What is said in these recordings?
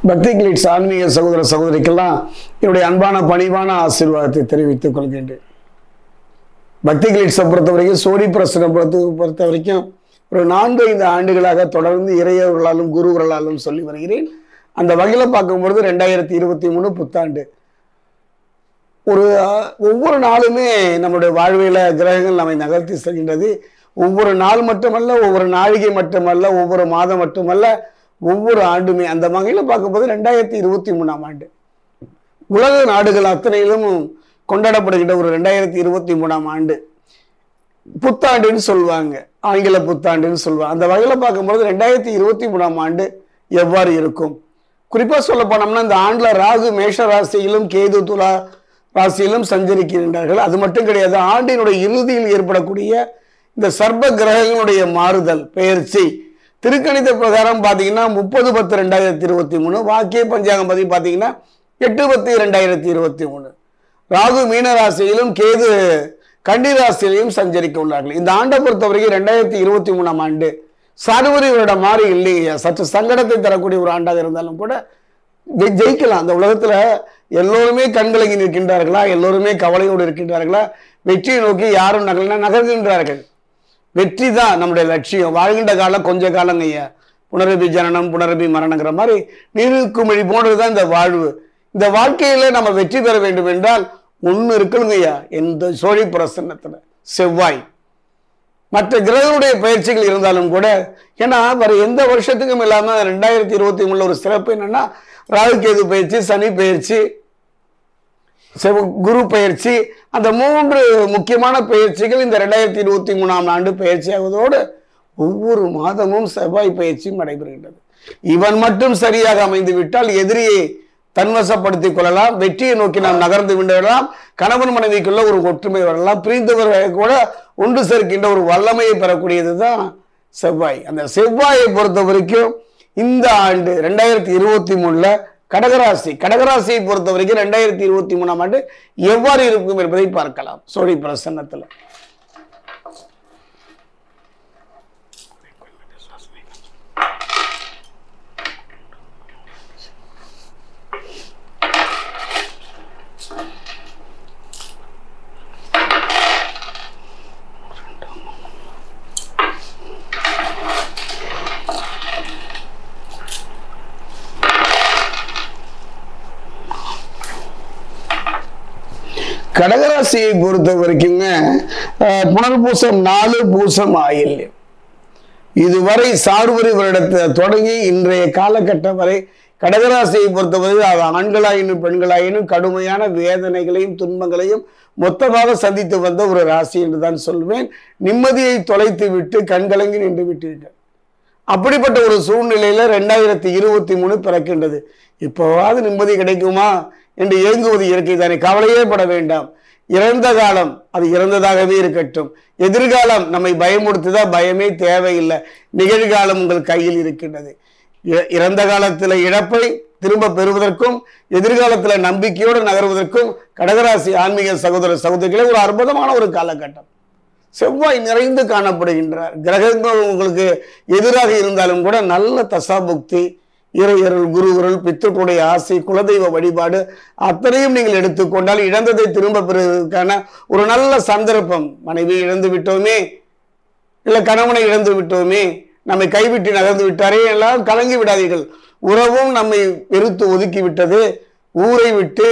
பக்தி கிளிட்ஸ் ஆன்மீக சகோதர சகோதரிக்கெல்லாம் என்னுடைய அன்பான பணிவான ஆசீர்வாதத்தை தெரிவித்துக் கொள்கின்றேன் பக்தி கிளிட்ஸை பொறுத்த வரைக்கும் சோடி பிரசனை பொறுத்த பொறுத்த வரைக்கும் ஒரு நான்கு ஐந்து ஆண்டுகளாக தொடர்ந்து இறையவர்களாலும் குருவர்களாலும் சொல்லி வருகிறேன் அந்த வகையில் பார்க்கும்பொழுது ரெண்டாயிரத்தி இருபத்தி மூணு புத்தாண்டு ஒரு அஹ், ஒவ்வொரு நாளுமே நம்முடைய வாழ்வியல கிரகங்கள் நம்மை நகர்த்தி செல்கின்றது ஒவ்வொரு நாள் மட்டுமல்ல ஒவ்வொரு நாழிகை மட்டுமல்ல ஒவ்வொரு மாதம் மட்டுமல்ல ஒவ்வொரு ஆண்டுமே அந்த வகையில் பார்க்கும்போது ரெண்டாயிரத்தி இருபத்தி மூணாம் ஆண்டு உலக நாடுகள் அத்தனையிலும் கொண்டாடப்படுகின்ற ஒரு ரெண்டாயிரத்தி இருபத்தி மூணாம் ஆண்டு புத்தாண்டுன்னு சொல்லுவாங்க ஆங்கில புத்தாண்டுன்னு சொல்லுவாங்க அந்த வகையில் பார்க்கும்போது ரெண்டாயிரத்தி இருபத்தி மூணாம் ஆண்டு எவ்வாறு இருக்கும் குறிப்பாக சொல்ல போனோம்னா இந்த ஆண்டில் ராகு மேஷ ராசியிலும் கேது துலா ராசியிலும் சஞ்சரிக்கின்றார்கள் அது மட்டும் கிடையாது ஆண்டினுடைய இறுதியில் ஏற்படக்கூடிய இந்த சர்ப்ப கிரகங்களுடைய மாறுதல் பெயர்ச்சி திருக்கணித பிரகாரம் பார்த்தீங்கன்னா முப்பது பத்து ரெண்டாயிரத்தி இருபத்தி மூணு வாக்கிய பஞ்சாங்கம் பற்றி பார்த்தீங்கன்னா எட்டு பத்து ரெண்டாயிரத்தி இருபத்தி மூணு ராகு மீன ராசியிலும் கேது கன்னி ராசியிலையும் சஞ்சரிக்க உள்ளார்கள் இந்த ஆண்டை பொறுத்தவரைக்கும் ரெண்டாயிரத்தி இருபத்தி மூணாம் ஆண்டு சர்வரி வருடம் மாறி இல்லைங்க சற்று சங்கடத்தை தரக்கூடிய ஒரு ஆண்டாக இருந்தாலும் கூட ஜெ- ஜெயிக்கலாம் அந்த உலகத்துல எல்லோருமே கண்கலங்கி நிற்கின்றார்களா எல்லோருமே கவலையோடு இருக்கின்றார்களா வெற்றியை நோக்கி யாரும் நகல நகர்கின்றார்கள் வெற்றி தான் நம்முடைய லட்சியம் வாழ்கின்ற காலம் கொஞ்ச காலங்க ஐயா புனரபி ஜனனம் புனரபி மரணங்கிற மாதிரி நீருக்குமிழி போன்றதுதான் இந்த வாழ்வு இந்த வாழ்க்கையில நம்ம வெற்றி பெற வேண்டும் என்றால் ஒண்ணு இருக்கணுங்க ஐயா எந்த சோழி பிரசன்னத்துல செவ்வாய் மற்ற கிரகங்களுடைய பயிற்சிகள் இருந்தாலும் கூட ஏன்னா வேற எந்த வருஷத்துக்கும் இல்லாம ரெண்டாயிரத்தி இருபத்தி மூணுல ஒரு சிறப்பு என்னன்னா ராகு கேது பயிற்சி சனி பயிற்சி செவ்- குரு பயிற்சி அந்த மூன்று முக்கியமான பயிற்சிகள் இந்த ரெண்டாயிரத்தி இருபத்தி மூணாம் ஆண்டு பயிற்சியாவதோடு ஒவ்வொரு மாதமும் செவ்வாய் பயிற்சியும் நடைபெறுகின்றது இவன் மட்டும் சரியாக அமைந்து விட்டால் எதிரியை தன்வசப்படுத்திக் கொள்ளலாம் வெற்றியை நோக்கி நாம் நகர்ந்து விடலாம் கணவன் மனைவிக்குள்ள ஒரு ஒற்றுமை வரலாம் பிரிந்தவர்களை கூட ஒன்று சேர்க்கின்ற ஒரு வல்லமையை பெறக்கூடியது தான் செவ்வாய் அந்த செவ்வாயை பொறுத்த வரைக்கும் இந்த ஆண்டு ரெண்டாயிரத்தி இருபத்தி மூணுல கடகராசி கடகராசியை பொறுத்த வரைக்கும் ரெண்டாயிரத்தி இருபத்தி மூணாம் ஆண்டு எவ்வாறு இருக்கும் என்பதை பார்க்கலாம் சோழி பிரசன்னத்துல கடகராசியை பொறுத்த வரைக்குங்க அஹ், புனர்பூசம் நாலு பூசம் ஆயில்யம் இதுவரை சார்வரி வருடத்தை தொடங்கி இன்றைய காலகட்டம் வரை கடகராசியை பொறுத்தவரை அது ஆண்களாயினும் பெண்களாயினும் கடுமையான வேதனைகளையும் துன்பங்களையும் மொத்தமாக சந்தித்து வந்த ஒரு ராசி என்று தான் சொல்வேன் நிம்மதியை தொலைத்து விட்டு கண்கலங்கி நின்று விட்டீர்கள் அப்படிப்பட்ட ஒரு சூழ்நிலையில ரெண்டாயிரத்தி இருபத்தி மூணு பிறக்கின்றது இப்போவாது நிம்மதி கிடைக்குமா என்று ஏங்குவது இயற்கை தானே கவலையே பட வேண்டாம் இறந்த காலம் அது இறந்ததாகவே இருக்கட்டும் எதிர்காலம் நம்மை பயமுறுத்துதா பயமே தேவையில்லை நிகழ்காலம் உங்கள் கையில் இருக்கின்றது இ- இறந்த காலத்துல இழப்பை திரும்ப பெறுவதற்கும் எதிர்காலத்துல நம்பிக்கையோடு நகர்வதற்கும் கடகராசி ஆன்மீக சகோதர சகோதரிகளே ஒரு அற்புதமான ஒரு காலகட்டம் செவ்வாய் நிறைந்து காணப்படுகின்றார் கிரகங்கள் உங்களுக்கு எதிராக இருந்தாலும் கூட நல்ல தசாபுக்தி இறையருள் குருவருள் பித்தர்களுடைய ஆசை குலதெய்வ வழிபாடு அத்தனையும் நீங்கள் எடுத்துக்கொண்டால் இழந்ததை திரும்ப பெறுவதற்கான ஒரு நல்ல சந்தர்ப்பம் மனைவி இழந்து விட்டோமே இல்ல கணவனை இழந்து விட்டோமே நம்மை கைவிட்டு நகர்ந்து விட்டாரே எல்லாம் கலங்கி விடாதீர்கள் உறவும் நம்மை வெறுத்து ஒதுக்கி விட்டது ஊரை விட்டு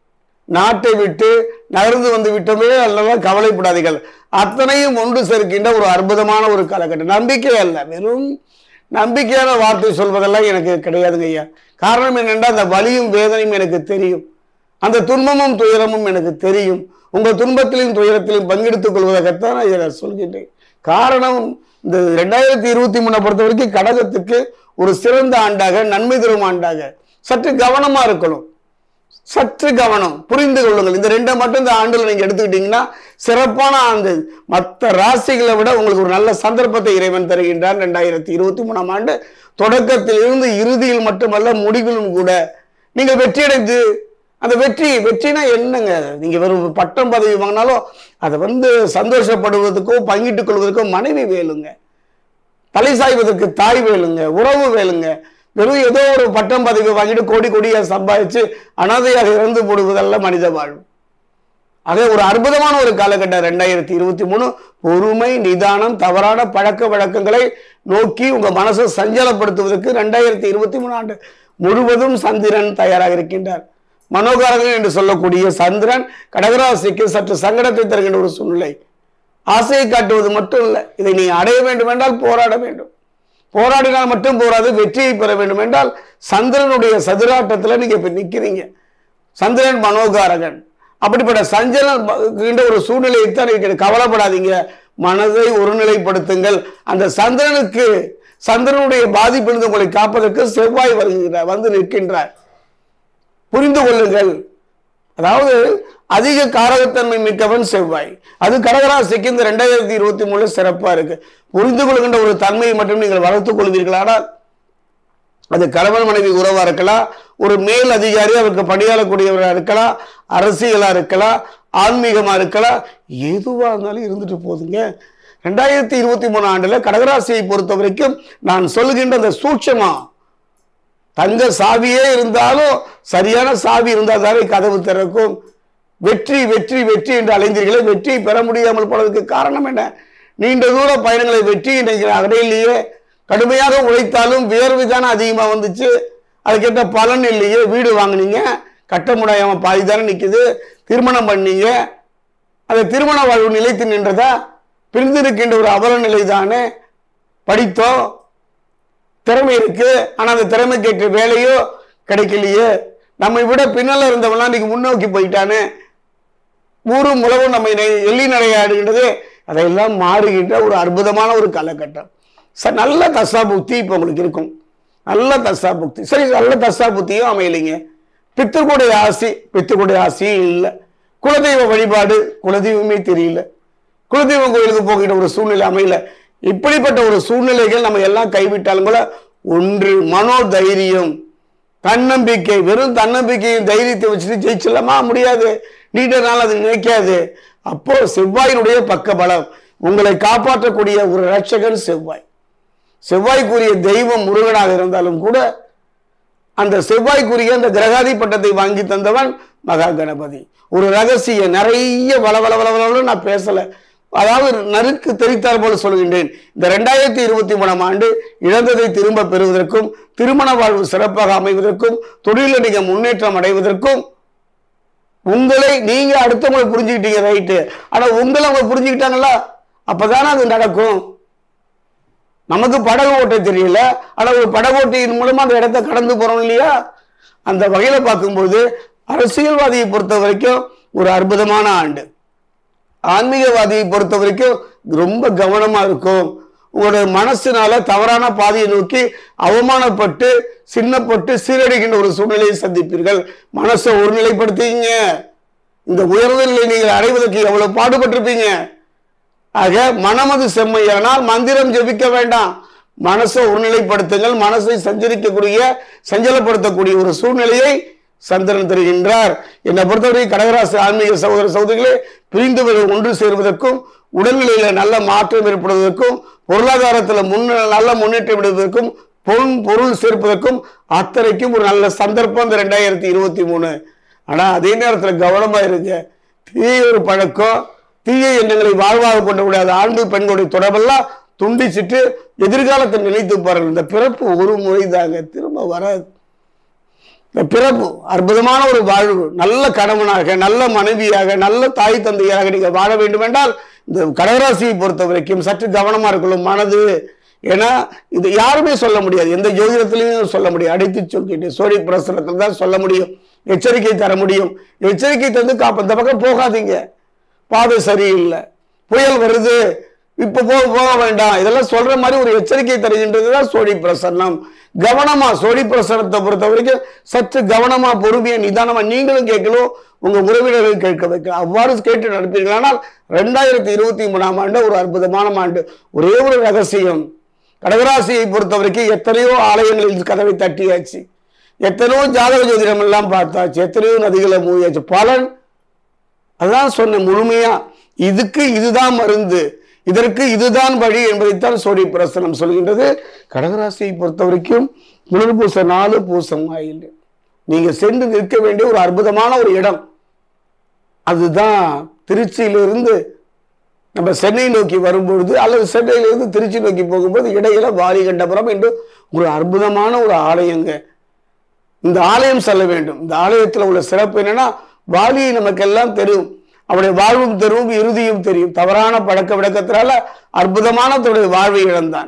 நாட்டை விட்டு நகர்ந்து வந்து விட்டோமே அல்லவா கவலைப்படாதீர்கள் அத்தனையும் ஒன்று சேர்க்கின்ற ஒரு அற்புதமான ஒரு காலகட்டம் நம்பிக்கை அல்ல வெறும் நம்பிக்கையான வார்த்தை சொல்வதெல்லாம் எனக்கு கிடையாதுங்க ஐயா காரணம் என்னென்றால் அந்த வலியும் வேதனையும் எனக்கு தெரியும் அந்த துன்பமும் துயரமும் எனக்கு தெரியும் உங்க துன்பத்திலும் துயரத்திலும் பங்கெடுத்துக் கொள்வதற்காகத்தான் நான் இதை சொல்கின்றேன் காரணம் இந்த ரெண்டாயிரத்தி இருபத்தி மூணை பொறுத்த வரைக்கும் கடகத்துக்கு ஒரு சிறந்த ஆண்டாக நன்மை தரும் ஆண்டாக சற்று கவனமா இருக்கணும் சற்று கவனம் புரிந்து கொள்ளுங்கள் இந்த ரெண்டை மட்டும் இந்த ஆண்டுல நீங்க எடுத்துக்கிட்டீங்கன்னா சிறப்பான ஆண்டு மற்ற ராசிகளை விட உங்களுக்கு ஒரு நல்ல சந்தர்ப்பத்தை இறைவன் தருகின்றார் ரெண்டாயிரத்தி இருபத்தி மூணாம் ஆண்டு தொடக்கத்தில் இருந்து இறுதியில் மட்டுமல்ல முடிவிலும் கூட நீங்கள் வெற்றியடைந்து அந்த வெற்றி வெற்றினா என்னங்க நீங்க வெறும் பட்டம் பதவி வாங்கினாலும் அதை வந்து சந்தோஷப்படுவதற்கோ பங்கிட்டுக் கொள்வதற்கோ மனைவி வேலுங்க தலை சாய்வதற்கு தாய் வேலுங்க உறவு வேலுங்க வெறும் ஏதோ ஒரு பட்டம் பதவி வாங்கிட்டு கோடி கோடியா சம்பாதிச்சு அனாதையாக இறந்து போடுவதல்ல மனித வாழ்வு அதே ஒரு அற்புதமான ஒரு காலகட்டம் ரெண்டாயிரத்தி இருபத்தி மூணு பொறுமை நிதானம் தவறான பழக்க வழக்கங்களை நோக்கி உங்க மனசை சஞ்சலப்படுத்துவதற்கு ரெண்டாயிரத்தி இருபத்தி மூணு ஆண்டு முழுவதும் சந்திரன் தயாராக இருக்கின்றார் மனோகாரகன் என்று சொல்லக்கூடிய சந்திரன் கடகராசிக்கு சற்று சங்கடத்தை தருகின்ற ஒரு சூழ்நிலை ஆசையை காட்டுவது மட்டும் இல்லை இதை நீ அடைய வேண்டும் என்றால் போராட வேண்டும் போராடினால் மட்டும் போராது வெற்றியை பெற வேண்டும் என்றால் சந்திரனுடைய சதுராட்டத்தில் நீங்க இப்ப நிக்கிறீங்க சந்திரன் மனோகாரகன் அப்படிப்பட்ட சஞ்சலம் என்ற ஒரு சூழ்நிலையை தான் இருக்கிறது கவலைப்படாதீங்க மனதை ஒருநிலைப்படுத்துங்கள் அந்த சந்திரனுக்கு சந்திரனுடைய பாதிப்பிலிருந்து உங்களை காப்பதற்கு செவ்வாய் வருகிறார் வந்து நிற்கின்றார் புரிந்து கொள்ளுங்கள் அதாவது அதிக காரகத்தன்மை மிக்கவன் செவ்வாய் அது கடகராசிக்கு இந்த ரெண்டாயிரத்தி இருபத்தி மூணுல சிறப்பா இருக்கு புரிந்து கொள்கின்ற ஒரு தன்மையை மட்டும் நீங்கள் வளர்த்துக் கொள்வீர்களானால் அது கணவன் மனைவி உறவா இருக்கலாம் ஒரு மேல் அதிகாரி அவருக்கு பணியாளக்கூடியவரா இருக்கலாம் அரசியலா இருக்கலாம் ஆன்மீகமா இருக்கலாம் எதுவா இருந்தாலும் இருந்துட்டு போதுங்க ரெண்டாயிரத்தி இருபத்தி மூணு ஆண்டுல கடகராசியை பொறுத்த வரைக்கும் நான் சொல்லுகின்ற அந்த சூட்சமா தங்க சாவியே இருந்தாலும் சரியான சாவி இருந்தால் தானே கதவு திறக்கும் வெற்றி வெற்றி வெற்றி என்று அலைந்தீர்களே வெற்றி பெற முடியாமல் போனதுக்கு காரணம் என்ன நீண்ட தூர பயணங்களை வெற்றி இன்னைக்கு அடையிலேயே கடுமையாக உழைத்தாலும் வியர்வு தானே அதிகமாக வந்துச்சு அதுக்கேற்ற பலன் இல்லையே வீடு வாங்குனீங்க கட்ட முடியாம பாதி தானே நிற்குது திருமணம் பண்ணீங்க அந்த திருமண வாழ்வு நிலைத்து நின்றதா பிரிந்திருக்கின்ற ஒரு அவல நிலை தானே படித்தோம் திறமை இருக்கு ஆனா அந்த திறமைக்கு ஏற்ற வேலையோ கிடைக்கலையே நம்மை விட பின்னால இருந்தவன்லாம் இன்னைக்கு முன்னோக்கி போயிட்டானே ஊரும் உலகம் நம்மை நெ- எள்ளி நடையாடுகின்றது அதையெல்லாம் மாறுகின்ற ஒரு அற்புதமான ஒரு காலகட்டம் சார் நல்ல தசா புக்தி இப்போ உங்களுக்கு இருக்கும் நல்ல தசா புக்தி சரி நல்ல தசா புத்தியும் அமையலைங்க பித்தர்களுடைய ஆசி பித்தர்களுடைய ஆசையும் இல்லை குலதெய்வ வழிபாடு குலதெய்வமே தெரியல குலதெய்வம் கோயிலுக்கு போகிற ஒரு சூழ்நிலை அமையல இப்படிப்பட்ட ஒரு சூழ்நிலைகள் நம்ம எல்லாம் கைவிட்டாலும் கூட ஒன்று மனோ தைரியம் தன்னம்பிக்கை வெறும் தன்னம்பிக்கையும் தைரியத்தை வச்சுட்டு ஜெயிச்சிடலாமா முடியாது நீண்ட நாள் அது நினைக்காது அப்போ செவ்வாயினுடைய பக்க பலம் உங்களை காப்பாற்றக்கூடிய ஒரு ரட்சகன் செவ்வாய் செவ்வாய்க்குரிய தெய்வம் முருகனாக இருந்தாலும் கூட அந்த செவ்வாய்க்குரிய அந்த கிரகாதி பட்டத்தை வாங்கி தந்தவன் மகா கணபதி ஒரு ரகசிய நிறைய வள வள வள வளன்னு நான் பேசல அதாவது நறுக்கு தெரித்தார் போல சொல்கின்றேன் இந்த ரெண்டாயிரத்தி இருபத்தி மூணாம் ஆண்டு இழந்ததை திரும்ப பெறுவதற்கும் திருமண வாழ்வு சிறப்பாக அமைவதற்கும் தொழிலில் நீங்க முன்னேற்றம் அடைவதற்கும் உங்களை நீங்க அடுத்தவங்களை புரிஞ்சுக்கிட்டீங்க ரைட்டு ஆனா உங்களை அவங்க புரிஞ்சுக்கிட்டாங்களா அப்பதானே அது நடக்கும் நமக்கு படகு ஓட்ட தெரியல ஆனா ஒரு படகு ஓட்டியின் மூலமா அந்த இடத்த கடந்து போறோம் இல்லையா அந்த வகையில பார்க்கும்போது அரசியல்வாதியை பொறுத்த வரைக்கும் ஒரு அற்புதமான ஆண்டு ஆன்மீகவாதியை பொறுத்த வரைக்கும் ரொம்ப கவனமா இருக்கும் உங்களோட மனசுனால தவறான பாதையை நோக்கி அவமானப்பட்டு சின்னப்பட்டு சீரடைகின்ற ஒரு சூழ்நிலையை சந்திப்பீர்கள் மனசை ஒருநிலைப்படுத்திங்க இந்த உயர்ந்த நிலை நீங்கள் அடைவதற்கு எவ்வளவு பாடுபட்டிருப்பீங்க ஆக மனமது செம்மையானால் மந்திரம் ஜெபிக்க வேண்டாம் மனசை ஒருநிலைப்படுத்துங்கள் மனசை சஞ்சரிக்கக்கூடிய சஞ்சலப்படுத்தக்கூடிய ஒரு சூழ்நிலையை சந்திரன் தருகின்றார் என்னை பொறுத்தவரை கடகராசி ஆன்மீக சகோதர சகோதரிகளே பிரிந்து வரு- ஒன்று சேருவதற்கும் உடல்நிலையில நல்ல மாற்றம் ஏற்படுவதற்கும் பொருளாதாரத்துல முன்ன நல்ல முன்னேற்றம் விடுவதற்கும் பொன் பொருள் சேர்ப்பதற்கும் அத்தனைக்கும் ஒரு நல்ல சந்தர்ப்பம் இந்த ரெண்டாயிரத்தி இருபத்தி மூணு ஆனா அதே நேரத்துல கவனமா இருங்க தீய ஒரு பழக்கம் தீய எண்ணங்களை வாழ்வாக கொண்டு முடியாத ஆண்கள் பெண்களுடைய தொடர்பெல்லாம் துண்டிச்சிட்டு எதிர்காலத்தை நினைத்து பாருங்கள் இந்த பிறப்பு ஒரு முறைதாங்க திரும்ப வராது இந்த பிறப்பு அற்புதமான ஒரு வாழ்வு நல்ல கணவனாக நல்ல மனைவியாக நல்ல தாய் தந்தையாக நீங்க வாழ வேண்டும் என்றால் இந்த கடகராசியை பொறுத்த வரைக்கும் சற்று கவனமா இருக்கணும் மனது ஏன்னா இது யாருமே சொல்ல முடியாது எந்த ஜோதிடத்திலையும் சொல்ல முடியும் அடித்து சொல்லிட்டு சோழி பிரசனத்தில் தான் சொல்ல முடியும் எச்சரிக்கை தர முடியும் எச்சரிக்கை தந்து காப்ப இந்த பக்கம் போகாதீங்க பாதை சரியில்லை புயல் வருது இப்ப போக போக வேண்டாம் இதெல்லாம் சொல்ற மாதிரி ஒரு எச்சரிக்கை தருகின்றது தான் சோழி பிரசன்னம் கவனமா சோழி பிரசனத்தை பொறுத்த வரைக்கும் சற்று கவனமா பொறுமையா நிதானமா நீங்களும் கேட்கணும் உங்க உறவினர்கள் கேட்க வைக்கலாம் அவ்வாறு கேட்டு நடப்பீர்களானால் ரெண்டாயிரத்தி இருபத்தி மூணாம் ஆண்டு ஒரு அற்புதமான ஆண்டு ஒரே ஒரு ரகசியம் கடகராசியை பொறுத்த வரைக்கும் எத்தனையோ ஆலயங்களில் கதவை தட்டியாச்சு எத்தனையோ ஜாதக ஜோதிடம் எல்லாம் பார்த்தாச்சு எத்தனையோ நதிகளை மூயாச்சு பலன் அதான் சொன்னேன் முழுமையா இதுக்கு இதுதான் மருந்து இதற்கு இதுதான் வழி என்பதைத்தான் சோழி பிரசனம் சொல்கின்றது கடகராசியை பொறுத்த வரைக்கும் புனர் பூச நாலு பூசம் ஆயில் நீங்க சென்று நிற்க வேண்டிய ஒரு அற்புதமான ஒரு இடம் அதுதான் திருச்சியிலிருந்து நம்ம சென்னை நோக்கி வரும்பொழுது அல்லது சென்னையிலிருந்து திருச்சி நோக்கி போகும்போது இடையில வாரிகண்டபுரம் என்று ஒரு அற்புதமான ஒரு ஆலயங்க இந்த ஆலயம் செல்ல வேண்டும் இந்த ஆலயத்தில் உள்ள சிறப்பு என்னன்னா வாலி நமக்கெல்லாம் தெரியும் அவருடைய வாழ்வும் தெரியும் இறுதியும் தெரியும் தவறான பழக்க விளக்கத்தினால அற்புதமான தன்னுடைய வாழ்வை இழந்தான்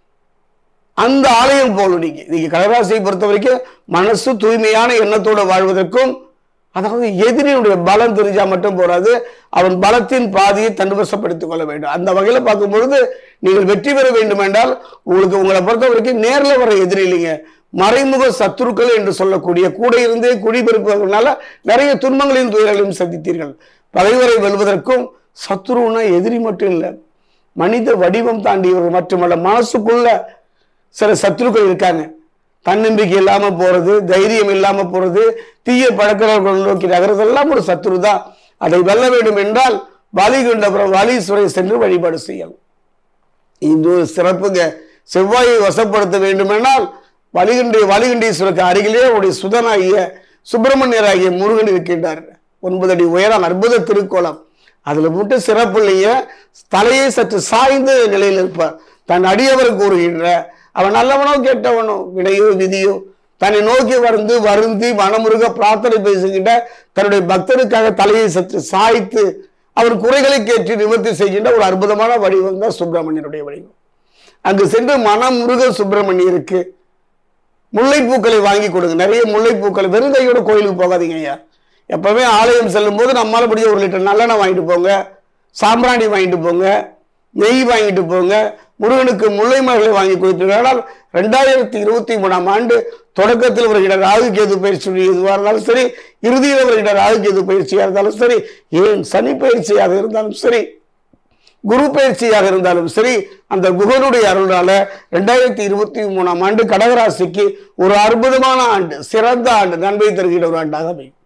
அந்த ஆலயம் போகணும் நீங்க நீங்க கடகராசியை பொறுத்த வரைக்கும் மனசு தூய்மையான எண்ணத்தோட வாழ்வதற்கும் அதாவது எதிரியுடைய பலம் தெரிஞ்சா மட்டும் போறாது அவன் பலத்தின் பாதியை தன்வசப்படுத்திக் கொள்ள வேண்டும் அந்த வகையில பார்க்கும் பொழுது நீங்கள் வெற்றி பெற வேண்டும் என்றால் உங்களுக்கு உங்களை பொறுத்த வரைக்கும் நேர்ல வர எதிரி இல்லைங்க மறைமுக சத்துருக்கள் என்று சொல்லக்கூடிய கூட இருந்தே குடிபெருப்பதனால நிறைய துன்பங்களையும் துயரங்களையும் சந்தித்தீர்கள் பகைவரை வெல்வதற்கும் சத்துருன்னா எதிரி மட்டும் இல்லை மனித வடிவம் தாண்டியவர்கள் மட்டுமல்ல மனசுக்குள்ள சில சத்துருக்கள் இருக்காங்க தன்னம்பிக்கை இல்லாம போறது தைரியம் இல்லாம போறது தீய பழக்கங்கள் நோக்கி நகர்றதெல்லாம் ஒரு சத்துரு தான் அதை வெல்ல வேண்டும் என்றால் வலிகுண்டபுரம் வலீஸ்வரை சென்று வழிபாடு செய்யலாம் இது ஒரு சிறப்புங்க செவ்வாயை வசப்படுத்த வேண்டுமென்றால் வலிகண்டி வலிகண்டீஸ்வருக்கு அருகிலே அவருடைய சுதனாகிய சுப்பிரமணியராகிய முருகன் இருக்கின்றார் ஒன்பது அடி உயரம் அற்புத திருக்கோலம் அதுல மட்டும் சிறப்பு இல்லைங்க தலையை சற்று சாய்ந்த நிலையில் இருப்பார் தன் அடியவர் கூறுகின்ற அவன் நல்லவனோ கெட்டவனோ வினையோ விதியோ தன்னை நோக்கி வந்து வருந்தி மனமுருக பிரார்த்தனை பேசுகின்ற தன்னுடைய பக்தருக்காக தலையை சற்று சாய்த்து அவர் குறைகளை கேட்டு நிவர்த்தி செய்கின்ற ஒரு அற்புதமான வடிவம் தான் சுப்பிரமணியனுடைய வடிவம் அங்கு சென்று மனமுருக சுப்பிரமணியருக்கு முல்லைப்பூக்களை வாங்கி கொடுங்க நிறைய முல்லைப்பூக்களை வெறும் கையோட கோயிலுக்கு போகாதீங்க ஐயா எப்பவுமே ஆலயம் செல்லும் போது நம்மால முடிஞ்ச ஒரு லிட்டர் நல்லெண்ணெய் வாங்கிட்டு போங்க சாம்பிராணி வாங்கிட்டு போங்க நெய் வாங்கிட்டு போங்க முருகனுக்கு முல்லை மலர்களை வாங்கி கொடுத்தீர்கள் ரெண்டாயிரத்தி இருபத்தி மூணாம் ஆண்டு தொடக்கத்தில் வருகிற ராகு கேது பயிற்சி எதுவாக இருந்தாலும் சரி இறுதியில் வருகிற ராகு கேது பயிற்சியாக இருந்தாலும் சரி ஏன் சனி பயிற்சியாக இருந்தாலும் சரி குரு பயிற்சியாக இருந்தாலும் சரி அந்த குகனுடைய அருளால ரெண்டாயிரத்தி இருபத்தி மூணாம் ஆண்டு கடகராசிக்கு ஒரு அற்புதமான ஆண்டு சிறந்த ஆண்டு நன்மை தருகிற ஒரு ஆண்டாக அமையும்